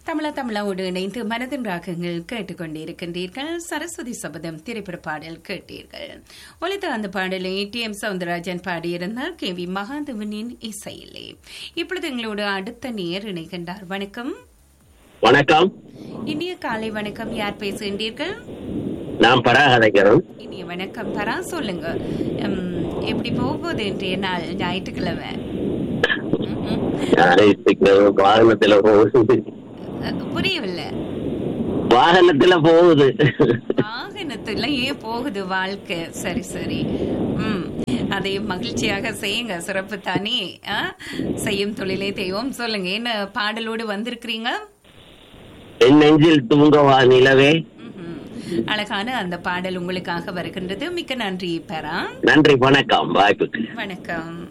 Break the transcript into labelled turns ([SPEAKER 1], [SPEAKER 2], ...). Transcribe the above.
[SPEAKER 1] தமிழா தமிழாவோடு இணைந்து மனதின் ராகங்கள் கேட்டுக்கொண்டிருக்கின்றீர்கள் சரஸ்வதி சபதம் திரைப்பட பாடல் கேட்டீர்கள் ஒலித்த அந்த பாடலை டி எம் சவுந்தரராஜன் பாடியிருந்தார் கே வி மகாதேவனின் இசையிலே இப்பொழுது எங்களோடு அடுத்த நேர் இணைகின்றார் வணக்கம்
[SPEAKER 2] வணக்கம்
[SPEAKER 1] இனிய காலை வணக்கம் யார் பேசுகின்றீர்கள்
[SPEAKER 2] நான் பராக் அழைக்கிறேன்
[SPEAKER 1] இனிய வணக்கம் பரா சொல்லுங்க உம், எப்படி போகுது இன்றைய நாள் ஞாயிற்றுக்கிழமை ம்ஹும்.
[SPEAKER 2] நான் இப்ப வாகனத்துல போகுது
[SPEAKER 1] அஹ், புரியவில்லை
[SPEAKER 2] வாகனத்துல போகுது
[SPEAKER 1] வாகனத்துல ஏன் போகுது வாழ்க்கை சரி சரி ம் அதை மகிழ்ச்சியாக செய்யுங்க சிறப்பு தானே ஆ? செய்யும் தொழிலே தெய்வம் சொல்லுங்க என்ன பாடலோடு வந்திருக்கிறீங்க
[SPEAKER 2] என் நெஞ்சில் தூங்கவா நிலவே
[SPEAKER 1] ம்ஹும். அழகான அந்த பாடல் உங்களுக்காக வருகின்றது மிக்க நன்றி பெறா
[SPEAKER 2] நன்றி வணக்கம் வாய்ப்புக்கு
[SPEAKER 1] வணக்கம்